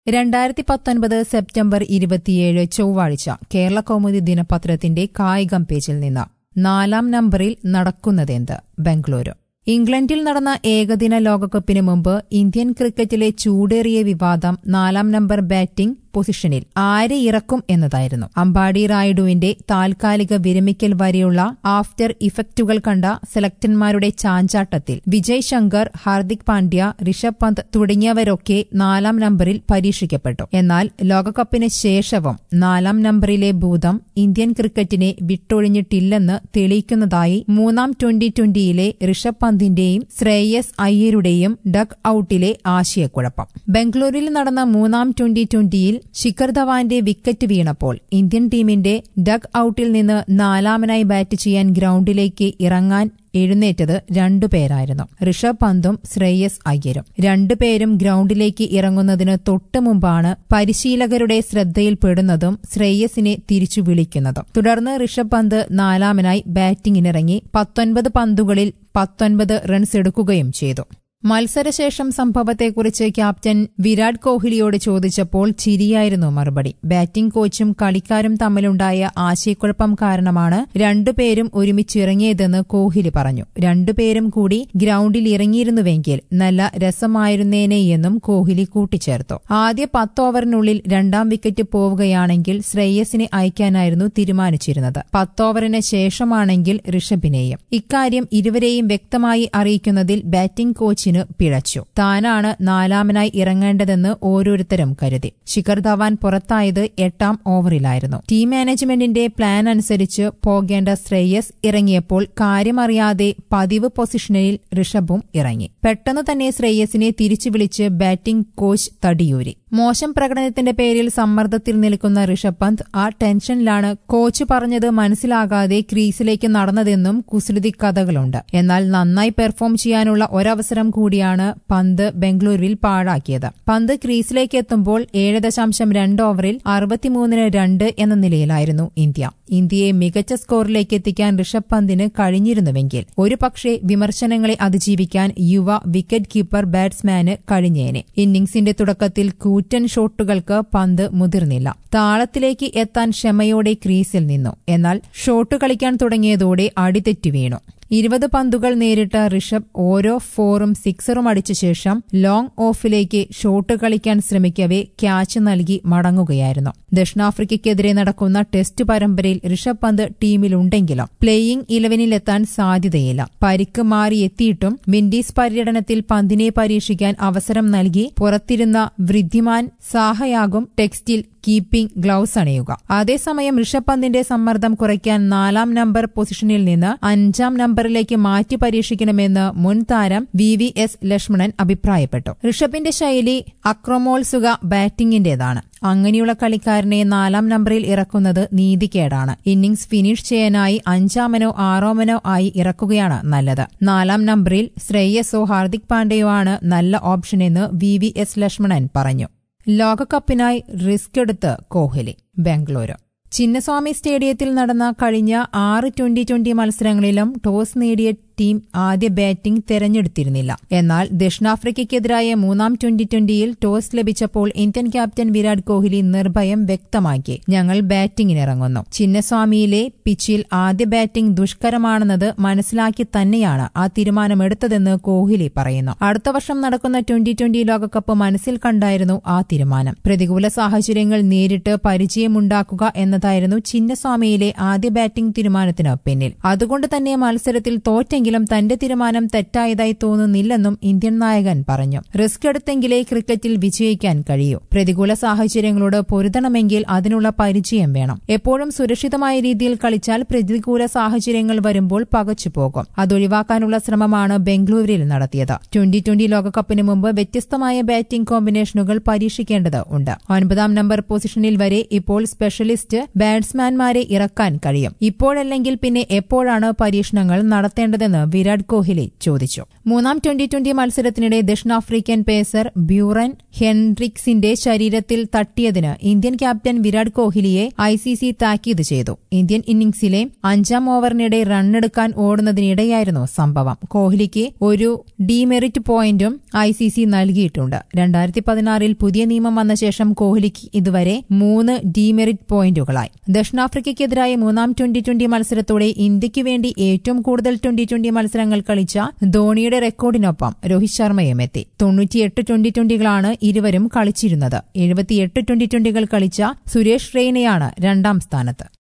രണ്ടായിരത്തി പത്തൊൻപത് സെപ്റ്റംബർ ഇരുപത്തിയേഴ് ചൊവ്വാഴ്ച കേരള കൗമുദി ദിനപത്രത്തിന്റെ കായികം പേജിൽ നിന്ന് നാലാം നമ്പറിൽ നടക്കുന്നതെന്ത് ബംഗളൂരു ഇംഗ്ലണ്ടിൽ നടന്ന ഏകദിന ലോകകപ്പിന് മുമ്പ് ഇന്ത്യൻ ക്രിക്കറ്റിലെ ചൂടേറിയ വിവാദം നാലാം നമ്പർ ബാറ്റിംഗ് പൊസിഷനിൽ ആരെ ഇറക്കും എന്നതായിരുന്നു അമ്പാടി റായിഡുവിന്റെ താൽക്കാലിക വിരമിക്കൽ വരെയുള്ള ആഫ്റ്റർ ഇഫക്റ്റുകൾ കണ്ട സെലക്ടന്മാരുടെ ചാഞ്ചാട്ടത്തിൽ വിജയ് ശങ്കർ ഹാർദിക് പാണ്ഡ്യ ഋഷഭ് പന്ത് തുടങ്ങിയവരൊക്കെ നാലാം നമ്പറിൽ പരീക്ഷിക്കപ്പെട്ടു എന്നാൽ ലോകകപ്പിന് ശേഷവും നാലാം നമ്പറിലെ ഭൂതം ഇന്ത്യൻ ക്രിക്കറ്റിനെ വിട്ടൊഴിഞ്ഞിട്ടില്ലെന്ന് തെളിയിക്കുന്നതായി മൂന്നാം ട്വന്റി ട്വന്റിയിലെ ഋഷഭ് പന്തിന്റെയും ശ്രേയസ് അയ്യരുടെയും ഡഗ് ഔട്ടിലെ ആശയക്കുഴപ്പം ബംഗളൂരുവിൽ നടന്ന മൂന്നാം ട്വന്റി ട്വന്റിയിൽ ശിഖർ ധവാന്റെ വിക്കറ്റ് വീണപ്പോൾ ഇന്ത്യൻ ടീമിന്റെ ഡഗ് ഔട്ടിൽ നിന്ന് നാലാമനായി ബാറ്റ് ചെയ്യാൻ ഗ്രൌണ്ടിലേക്ക് ഇറങ്ങാൻ എഴുന്നേറ്റത് രണ്ടുപേരായിരുന്നു ഋഷഭ് പന്തും ശ്രേയസ് അയ്യരും രണ്ടുപേരും ഗ്രൌണ്ടിലേക്ക് ഇറങ്ങുന്നതിന് തൊട്ടു മുമ്പാണ് പരിശീലകരുടെ ശ്രദ്ധയിൽപ്പെടുന്നതും ശ്രേയസിനെ തിരിച്ചു വിളിക്കുന്നതും തുടർന്ന് ഋഷഭ് പന്ത് നാലാമനായി ബാറ്റിംഗിനിറങ്ങി പത്തൊൻപത് പന്തുകളിൽ പത്തൊൻപത് റൺസ് എടുക്കുകയും ചെയ്തു മത്സരശേഷം സംഭവത്തെക്കുറിച്ച് ക്യാപ്റ്റൻ വിരാട് കോഹ്ലിയോട് ചോദിച്ചപ്പോൾ ചിരിയായിരുന്നു മറുപടി ബാറ്റിംഗ് കോച്ചും കളിക്കാരും തമ്മിലുണ്ടായ ആശയക്കുഴപ്പം കാരണമാണ് രണ്ടുപേരും ഒരുമിച്ചിറങ്ങിയതെന്ന് കോഹ്ലി പറഞ്ഞു രണ്ടുപേരും കൂടി ഗ്രൌണ്ടിൽ ഇറങ്ങിയിരുന്നുവെങ്കിൽ നല്ല രസമായിരുന്നേനെയെന്നും കോഹ്ലി കൂട്ടിച്ചേർത്തു ആദ്യ പത്ത് ഓവറിനുള്ളിൽ രണ്ടാം വിക്കറ്റ് പോവുകയാണെങ്കിൽ ശ്രേയസിനെ അയക്കാനായിരുന്നു തീരുമാനിച്ചിരുന്നത് പത്ത് ഓവറിന് ശേഷമാണെങ്കിൽ ഋഷഭിനെയും ഇക്കാര്യം ഇരുവരെയും വ്യക്തമായി അറിയിക്കുന്നതിൽ ബാറ്റിംഗ് കോച്ചിന് പിഴച്ചു താനാണ് നാലാമനായി ഇറങ്ങേണ്ടതെന്ന് ഓരോരുത്തരും കരുതി ശിഖർ ധവാൻ പുറത്തായത് എട്ടാം ഓവറിലായിരുന്നു ടീം മാനേജ്മെന്റിന്റെ പ്ലാൻ അനുസരിച്ച് പോകേണ്ട ശ്രേയസ് ഇറങ്ങിയപ്പോൾ കാര്യമറിയാതെ പതിവ് പൊസിഷനിൽ ഋഷഭും ഇറങ്ങി പെട്ടെന്ന് തന്നെ ശ്രേയസിനെ തിരിച്ചു വിളിച്ച് ബാറ്റിംഗ് കോച്ച് തടിയൂരി മോശം പ്രകടനത്തിന്റെ പേരിൽ സമ്മർദ്ദത്തിൽ നിൽക്കുന്ന ഋഷഭ് പന്ത് ആ ടെൻഷനിലാണ് കോച്ച് പറഞ്ഞത് മനസ്സിലാകാതെ ക്രീസിലേക്ക് നടന്നതെന്നും കുസൃതി കഥകളുണ്ട് എന്നാൽ നന്നായി പെർഫോം ചെയ്യാനുള്ള ഒരവസരം കൂടിയാണ് പന്ത് ബംഗളൂരുവിൽ പാഴാക്കിയത് പന്ത് ക്രീസിലേക്ക് എത്തുമ്പോൾ ഏഴ് ദശാംശം രണ്ട് ഓവറിൽ അറുപത്തിമൂന്നിന് രണ്ട് എന്ന നിലയിലായിരുന്നു ഇന്ത്യ ഇന്ത്യയെ മികച്ച സ്കോറിലേക്ക് എത്തിക്കാൻ ഋഷഭ് പന്തിന് കഴിഞ്ഞിരുന്നുവെങ്കിൽ ഒരുപക്ഷെ വിമർശനങ്ങളെ അതിജീവിക്കാൻ യുവ വിക്കറ്റ് കീപ്പർ ബാറ്റ്സ്മാന് കഴിഞ്ഞേനെ ഇന്നിംഗ്സിന്റെ തുടക്കത്തിൽ കൂറ്റൻ ഷോട്ടുകൾക്ക് പന്ത് മുതിർന്നില്ല താളത്തിലേക്ക് എത്താൻ ക്ഷമയോടെ ക്രീസിൽ നിന്നു എന്നാൽ ഷോട്ട് കളിക്കാൻ തുടങ്ങിയതോടെ അടിതെറ്റി വീണു ഇരുപത് പന്തുകൾ നേരിട്ട ഋഷഭ് ഓരോ ഫോറും സിക്സറും അടിച്ച ശേഷം ലോങ് ഓഫിലേക്ക് ഷോട്ട് കളിക്കാൻ ശ്രമിക്കവേ ക്യാച്ച് നൽകി മടങ്ങുകയായിരുന്നു ദക്ഷിണാഫ്രിക്കയ്ക്കെതിരെ നടക്കുന്ന ടെസ്റ്റ് പരമ്പരയിൽ ഋഷഭ് പന്ത് ടീമിലുണ്ടെങ്കിലും പ്ലേയിംഗ് ഇലവനിലെത്താൻ സാധ്യതയില്ല പരിക്ക് മാറിയെത്തിയിട്ടും വിൻഡീസ് പര്യടനത്തിൽ പന്തിനെ പരീക്ഷിക്കാൻ അവസരം നൽകി പുറത്തിരുന്ന വൃദ്ധിമാൻ സാഹയാകും ടെക്സ്റ്റിൽ കീപ്പിംഗ് ഗ്ലൌസ് അണിയുക അതേസമയം ഋഷഭ് പന്തിന്റെ സമ്മർദ്ദം കുറയ്ക്കാൻ നാലാം നമ്പർ പൊസിഷനിൽ നിന്ന് അഞ്ചാം നമ്പറിലേക്ക് മാറ്റി പരീക്ഷിക്കണമെന്ന് മുൻ താരം വി വി എസ് ലക്ഷ്മണൻ അഭിപ്രായപ്പെട്ടു ഋഷഭിന്റെ ശൈലി അക്രമോത്സുക ബാറ്റിംഗിന്റേതാണ് അങ്ങനെയുള്ള കളിക്കാരനെ നാലാം നമ്പറിൽ ഇറക്കുന്നത് നീതികേടാണ് ഇന്നിംഗ്സ് ഫിനിഷ് ചെയ്യാനായി അഞ്ചാമനോ ആറാമനോ ആയി ഇറക്കുകയാണ് നല്ലത് നാലാം നമ്പറിൽ ശ്രേയസോ ഹാർദിക് പാണ്ഡ്യയോ ആണ് നല്ല ഓപ്ഷനെന്ന് വി വി എസ് ലക്ഷ്മണൻ പറഞ്ഞു ലോകകപ്പിനായി റിസ്ക് എടുത്ത് കോഹ്ലി ബംഗളൂരു ചിന്നസ്വാമി സ്റ്റേഡിയത്തിൽ നടന്ന കഴിഞ്ഞ ആറ് ട്വന്റി ട്വന്റി മത്സരങ്ങളിലും ടോസ് നേടിയ ടീം ആദ്യ ബാറ്റിംഗ് തെരഞ്ഞെടുത്തിരുന്നില്ല എന്നാൽ ദക്ഷിണാഫ്രിക്കയ്ക്കെതിരായ മൂന്നാം ട്വന്റി ട്വന്റിയിൽ ടോസ് ലഭിച്ചപ്പോൾ ഇന്ത്യൻ ക്യാപ്റ്റൻ വിരാട് കോഹ്ലി നിർഭയം വ്യക്തമാക്കി ഞങ്ങൾ ബാറ്റിംഗിനിറങ്ങുന്നു ചിന്നസ്വാമിയിലെ പിച്ചിൽ ആദ്യ ബാറ്റിംഗ് ദുഷ്കരമാണെന്നത് മനസ്സിലാക്കി തന്നെയാണ് ആ തീരുമാനമെടുത്തതെന്ന് കോഹ്ലി പറയുന്നു അടുത്ത വർഷം നടക്കുന്ന ട്വന്റി ട്വന്റി ലോകകപ്പ് മനസ്സിൽ കണ്ടായിരുന്നു ആ തീരുമാനം പ്രതികൂല സാഹചര്യങ്ങൾ നേരിട്ട് പരിചയമുണ്ടാക്കുക എന്നതായിരുന്നു ചിന്നസ്വാമിയിലെ ആദ്യ ബാറ്റിംഗ് തീരുമാനത്തിന് പിന്നിൽ അതുകൊണ്ട് തന്നെ മത്സരത്തിൽ തോറ്റെങ്കിൽ എങ്കിലും തന്റെ തീരുമാനം തെറ്റായതായി തോന്നുന്നില്ലെന്നും ഇന്ത്യൻ നായകൻ പറഞ്ഞു റിസ്ക് എടുത്തെങ്കിലേ ക്രിക്കറ്റിൽ വിജയിക്കാൻ കഴിയൂ പ്രതികൂല സാഹചര്യങ്ങളോട് പൊരുതണമെങ്കിൽ അതിനുള്ള പരിചയം വേണം എപ്പോഴും സുരക്ഷിതമായ രീതിയിൽ കളിച്ചാൽ പ്രതികൂല സാഹചര്യങ്ങൾ വരുമ്പോൾ പകച്ചുപോകും അതൊഴിവാക്കാനുള്ള ശ്രമമാണ് ബംഗളൂരുവിൽ നടത്തിയത് ട്വന്റി ട്വന്റി ലോകകപ്പിന് മുമ്പ് വ്യത്യസ്തമായ ബാറ്റിംഗ് കോമ്പിനേഷനുകൾ പരീക്ഷിക്കേണ്ടത് ഉണ്ട് ഒൻപതാം നമ്പർ പൊസിഷനിൽ വരെ ഇപ്പോൾ സ്പെഷ്യലിസ്റ്റ് ബാറ്റ്സ്മാൻമാരെ ഇറക്കാൻ കഴിയും ഇപ്പോഴല്ലെങ്കിൽ പിന്നെ എപ്പോഴാണ് പരീക്ഷണങ്ങൾ നടത്തേണ്ടതെന്ന് എന്ന് വിരാട് കോഹ്ലി ചോദിച്ചു മൂന്നാം ട്വന്റി ട്വന്റി മത്സരത്തിനിടെ ദക്ഷിണാഫ്രിക്കൻ പേസർ ബ്യൂറൻ ഹെൻഡ്രിക്സിന്റെ ശരീരത്തിൽ തട്ടിയതിന് ഇന്ത്യൻ ക്യാപ്റ്റൻ വിരാട് കോഹ്ലിയെ ഐ സി സി താക്കീത് ചെയ്തു ഇന്ത്യൻ ഇന്നിംഗ്സിലെ അഞ്ചാം ഓവറിനിടെ റണ്ണെടുക്കാൻ ഓടുന്നതിനിടെയായിരുന്നു സംഭവം കോഹ്ലിക്ക് ഒരു ഡിമെറിറ്റ് പോയിന്റും ഐ സി സി നൽകിയിട്ടുണ്ട് രണ്ടായിരത്തി പതിനാറിൽ പുതിയ നിയമം വന്ന ശേഷം കോഹ്ലിക്ക് ഇതുവരെ മൂന്ന് ഡിമെറിറ്റ് പോയിന്റുകളായി ദക്ഷിണാഫ്രിക്കയ്ക്കെതിരായ മൂന്നാം ട്വന്റി ട്വന്റി മത്സരത്തോടെ ഇന്ത്യയ്ക്ക് വേണ്ടി ഏറ്റവും കൂടുതൽ ട്വന്റി ട്വന്റി മത്സരങ്ങൾ കളിച്ച ധോണിയുടെ റെക്കോർഡിനൊപ്പം രോഹിത് ശർമ്മയും എത്തി തൊണ്ണൂറ്റിയെട്ട് ട്വന്റി ട്വന്റികളാണ് ഇരുവരും കളിച്ചിരുന്നത് എഴുപത്തിയെട്ട് ട്വന്റി ട്വന്റികൾ കളിച്ച സുരേഷ് റെയ്നയാണ് രണ്ടാം സ്ഥാനത്ത്